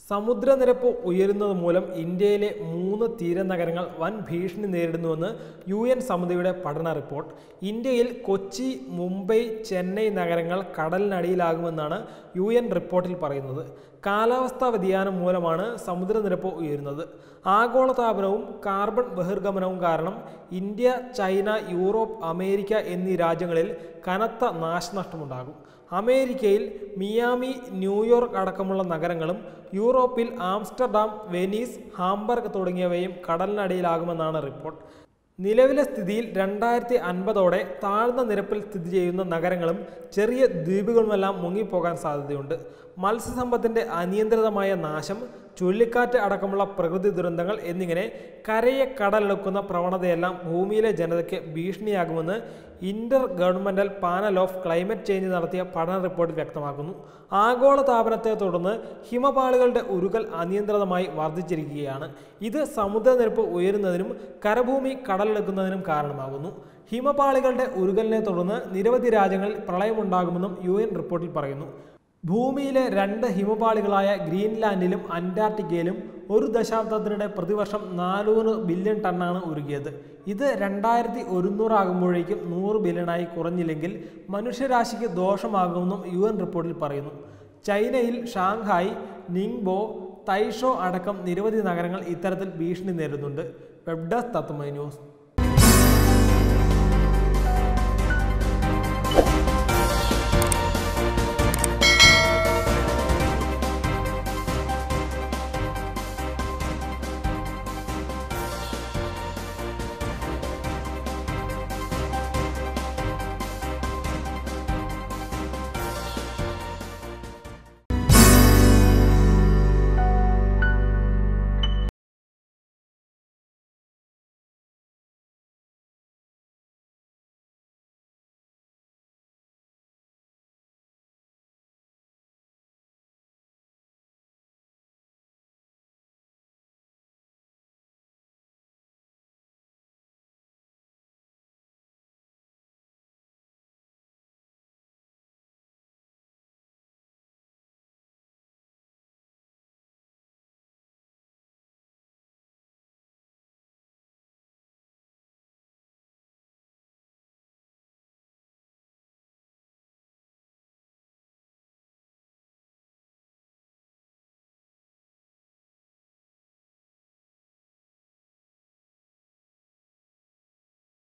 സമുദ്രനിരപ്പ് ഉയരുന്നത് മൂലം ഇന്ത്യയിലെ മൂന്ന് തീരനഗരങ്ങൾ വൻ ഭീഷണി നേരിടുന്നുവെന്ന് യു എൻ സമിതിയുടെ പഠന റിപ്പോർട്ട് ഇന്ത്യയിൽ കൊച്ചി മുംബൈ ചെന്നൈ നഗരങ്ങൾ കടലിനടിയിലാകുമെന്നാണ് യു എൻ റിപ്പോർട്ടിൽ പറയുന്നത് കാലാവസ്ഥാ വ്യതിയാനം മൂലമാണ് സമുദ്രനിരപ്പ് ഉയരുന്നത് ആഗോളതാപനവും കാർബൺ ബഹിർഗമനവും കാരണം ഇന്ത്യ ചൈന യൂറോപ്പ് അമേരിക്ക എന്നീ രാജ്യങ്ങളിൽ കനത്ത നാശനഷ്ടമുണ്ടാകും അമേരിക്കയിൽ മിയാമി ന്യൂയോർക്ക് അടക്കമുള്ള നഗരങ്ങളും യൂറോപ്പിൽ ആംസ്റ്റർഡാം വെനീസ് ഹാംബർഗ് തുടങ്ങിയവയും കടലിനടിയിലാകുമെന്നാണ് റിപ്പോർട്ട് നിലവിലെ സ്ഥിതിയിൽ രണ്ടായിരത്തി അൻപതോടെ താഴ്ന്ന നിരപ്പിൽ സ്ഥിതി ചെയ്യുന്ന നഗരങ്ങളും ചെറിയ ദ്വീപുകളുമെല്ലാം മുങ്ങിപ്പോകാൻ സാധ്യതയുണ്ട് മത്സ്യസമ്പത്തിന്റെ അനിയന്ത്രിതമായ നാശം ചുഴലിക്കാറ്റ് അടക്കമുള്ള പ്രകൃതി ദുരന്തങ്ങൾ എന്നിങ്ങനെ കരയെ കടലെടുക്കുന്ന പ്രവണതയെല്ലാം ഭൂമിയിലെ ജനതയ്ക്ക് ഭീഷണിയാകുമെന്ന് intergovernmental panel of climate change നടത്തിയ പഠന റിപ്പോർട്ടിൽ വ്യക്തമാക്കുന്നു ആഗോള താപനത്തെ തുടർന്ന് ഹിമപാളികളുടെ ഉരുകൽ അനിയന്ത്രിതമായി വർദ്ധിച്ചിരിക്കുകയാണ് ഇത് സമുദ്രനിരപ്പ് ഉയരുന്നതിനും കരഭൂമി കടലെടുക്കുന്നതിനും കാരണമാകുന്നു ഹിമപാളികളുടെ ഉരുകലിനെ തുടർന്ന് നിരവധി രാജ്യങ്ങളിൽ പ്രളയമുണ്ടാകുമെന്നും യു എൻ റിപ്പോർട്ടിൽ പറയുന്നു ഭൂമിയിലെ രണ്ട് ഹിമപാളികളായ ഗ്രീൻലാൻഡിലും അന്റാർട്ടിക്കയിലും ഒരു ദശാബ്ദത്തിനിടെ പ്രതിവർഷം നാനൂറ് ബില്യൺ ടണ്ണാണ് ഉരുകിയത് ഇത് രണ്ടായിരത്തി ഒരുന്നൂറാകുമ്പോഴേക്കും നൂറ് ബില്യണായി കുറഞ്ഞില്ലെങ്കിൽ മനുഷ്യരാശിക്ക് ദോഷമാകുമെന്നും യു എൻ റിപ്പോർട്ടിൽ പറയുന്നു ചൈനയിൽ ഷാങ്ഹായ് നിങ്ബോ തൈഷോ അടക്കം നിരവധി നഗരങ്ങൾ ഇത്തരത്തിൽ ഭീഷണി നേരിടുന്നുണ്ട് വെബ് ഡെസ്ക് തത്വമൈ ന്യൂസ്